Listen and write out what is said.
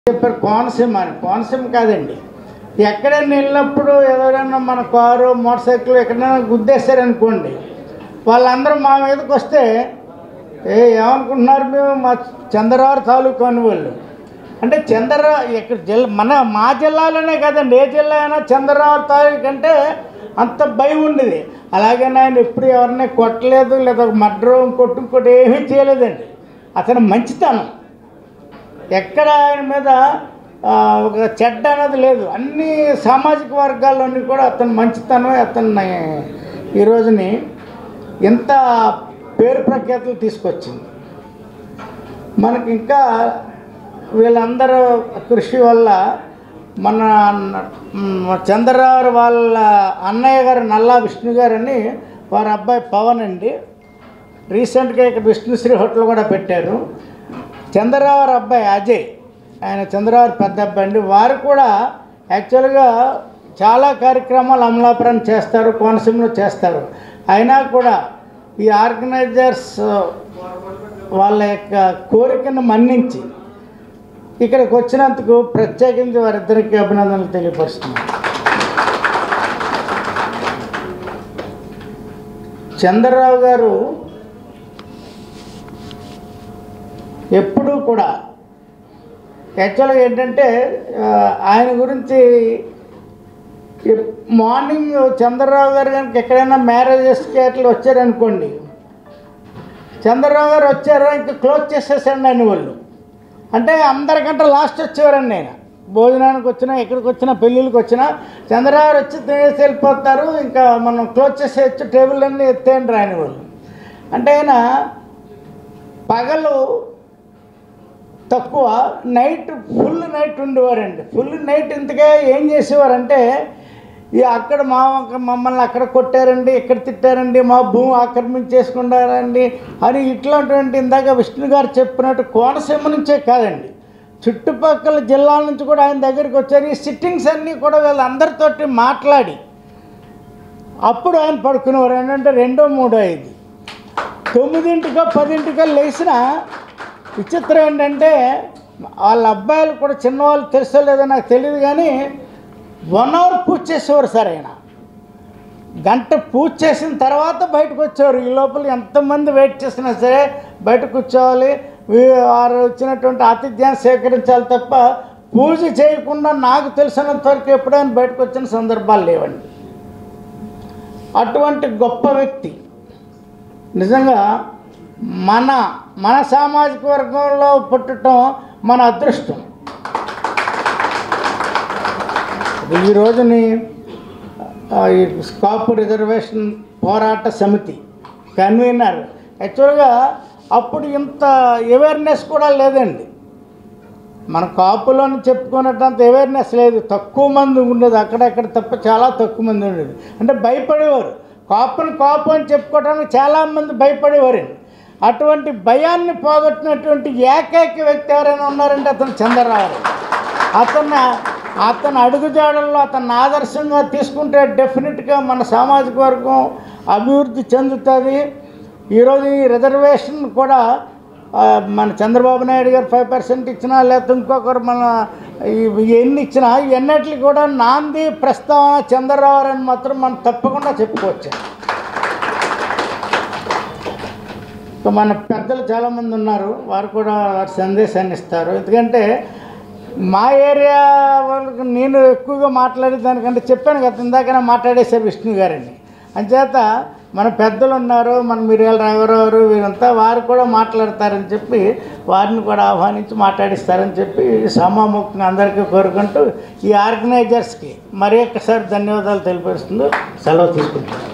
చెప్పారు కోనసీమ అని కోనసీమ కాదండి ఎక్కడైనా వెళ్ళినప్పుడు ఎవరైనా మన కారు మోటార్ సైకిల్ ఎక్కడైనా గుద్దేశారనుకోండి వాళ్ళందరూ మా మీదకి వస్తే ఏ ఏమనుకుంటున్నారు మేము మా చంద్రవారి తాలూకు అని వాళ్ళు అంటే చంద్ర ఇక్కడ జిల్లా మన మా జిల్లాలోనే కదండి ఏ జిల్లా అయినా చంద్రరావు తాలూకు అంటే అంత భయం ఉండేది అలాగే ఆయన ఎప్పుడు ఎవరిని కొట్టలేదు లేదా మడ్రు ఇంకోటి ఇంకోటి ఏమీ చేయలేదండి అతను మంచితనం ఎక్కడ ఆయన మీద ఆ, ఒక చెడ్డ అనేది లేదు అన్ని సామాజిక వర్గాల్లోని కూడా అతను మంచితనం అతన్ని ఈ రోజుని ఎంత పేరు ప్రఖ్యాతులు తీసుకొచ్చింది మనకి ఇంకా వీళ్ళందరూ కృషి వల్ల మన మ్, చంద్రరావు వాళ్ళ అన్నయ్య గారు నల్లా విష్ణు గారని వారి అబ్బాయి పవన్ అండి రీసెంట్గా ఇక్కడ విష్ణుశ్రీ హోటల్ కూడా పెట్టారు చంద్రరావు అబ్బాయి అజయ్ ఆయన చంద్రరావు పెద్ద అబ్బాయి అండి వారు కూడా యాక్చువల్గా చాలా కార్యక్రమాలు అమలాపురం చేస్తారు కోనసీమలో చేస్తారు అయినా కూడా ఈ ఆర్గనైజర్స్ వాళ్ళ యొక్క కోరికను మన్నించి ఇక్కడికి వచ్చినందుకు ప్రత్యేకించి వారిద్దరికి అభినందనలు తెలియపరుస్తున్నాను చంద్రరావు గారు ఎప్పుడూ కూడా యాక్చువల్గా ఏంటంటే ఆ, ఆయన గురించి ఎప్- మార్నింగ్ చంద్రరావు గారు కనుక ఎక్కడైనా మ్యారేజెస్కి అట్లా వచ్చారనుకోండి చంద్రరావు గారు వచ్చారు ఇంకా క్లోజ్ చేసేసండి అని వాళ్ళు అంటే అందరికంటే లాస్ట్ వచ్చేవారండి ఆయన భోజనానికి వచ్చినా ఎక్కడికి వచ్చినా పెళ్ళిళ్ళకి వచ్చినా చంద్రరావు గారు వచ్చి తినేసి వెళ్ళిపోతారు ఇంకా మనం క్లోజ్ చేసేయచ్చు టేబుల్ అన్నీ ఎత్తేయండి రాని వాళ్ళు అంటే ఆయన పగలు తక్కువ నైట్ ఫుల్ నైట్ ఉండేవారండి ఫుల్ నైట్ ఇంతకే ఏం చేసేవారంటే ఈ అక్కడ మా మమ్మల్ని అక్కడ కొట్టారండి ఇక్కడ తిట్టారండి మా భూమి ఆక్రమించేసుకున్నారండి అని ఇట్లాంటివంటి ఇందాక విష్ణు గారు చెప్పినట్టు కోనసీమ నుంచే కాదండి చుట్టుపక్కల జిల్లాల నుంచి కూడా ఆయన దగ్గరికి వచ్చారు ఈ సిట్టింగ్స్ అన్నీ కూడా వీళ్ళందరితోటి మాట్లాడి అప్పుడు ఆయన పడుకునేవారు ఏంటంటే రెండో మూడో ఐదు తొమ్మిదింటికో పదింటికో లేచిన విచిత్రం ఏంటంటే వాళ్ళ అబ్బాయిలు కూడా చిన్నవాళ్ళు తెలుసో లేదో నాకు తెలియదు కానీ వన్ అవర్ పూజ చేసేవారు సార్ ఆయన గంట పూజ చేసిన తర్వాత బయటకు వచ్చేవారు ఈ లోపల ఎంతమంది వెయిట్ చేసినా సరే బయట కూర్చోవాలి వీ- వారు వచ్చినటువంటి ఆతిథ్యాన్ని సేకరించాలి తప్ప పూజ చేయకుండా నాకు తెలిసినంత వరకు ఎప్పుడైనా బయటకు వచ్చిన సందర్భాలు లేవండి అటువంటి గొప్ప వ్యక్తి నిజంగా మన మన సామాజిక వర్గంలో పుట్టడం మన అదృష్టం ఈ రోజుని ఆ, ఈ కాపు రిజర్వేషన్ పోరాట సమితి కన్వీనర్ యాక్చువల్గా అప్పుడు ఇంత అవేర్నెస్ కూడా లేదండి మన కాపులోని చెప్పుకున్నట్టంత అవేర్నెస్ లేదు తక్కువ మంది ఉండేది అక్కడక్కడ తప్ప చాలా తక్కువ మంది ఉండేది అంటే భయపడేవారు కాపుని కాపు అని చెప్పుకోవడానికి చాలామంది భయపడేవారండి అటువంటి భయాన్ని పోగొట్టినటువంటి ఏకైక వ్యక్తి ఎవరైనా ఉన్నారంటే అతను చంద్రరావు అతన్ని అతని అడుగుజాడల్లో అతన్ని ఆదర్శంగా తీసుకుంటే డెఫినెట్గా మన సామాజిక వర్గం అభివృద్ధి చెందుతుంది ఈరోజు ఈ రిజర్వేషన్ కూడా ఆ, మన చంద్రబాబు నాయుడు గారు ఫైవ్ పర్సెంట్ ఇచ్చినా లేకపోతే ఇంకొకరు మన ఈ- ఎన్ని ఇచ్చినా ఎన్నట్లు కూడా నాంది ప్రస్తావన చంద్రరావు అని మాత్రం మనం తప్పకుండా చెప్పుకోవచ్చు ఇంకా మన పెద్దలు చాలామంది ఉన్నారు వారు కూడా వారి సందేశాన్ని ఇస్తారు ఎందుకంటే మా ఏరియా వాళ్ళకి నేను ఎక్కువగా మాట్లాడే దానికంటే చెప్పాను కదా ఇందాకనే మాట్లాడేశారు విష్ణు గారండి అంచేత మన పెద్దలు ఉన్నారు మన మిరియాల రాఘవరావు వీరంతా వారు కూడా మాట్లాడతారని చెప్పి వారిని కూడా ఆహ్వానించి మాట్లాడిస్తారని చెప్పి సమాముఖంగా అందరికీ కోరుకుంటూ ఈ ఆర్గనైజర్స్కి మరి ఒక్కసారి ధన్యవాదాలు తెలియపరుస్తుంది సెలవు తీసుకుంటున్నాను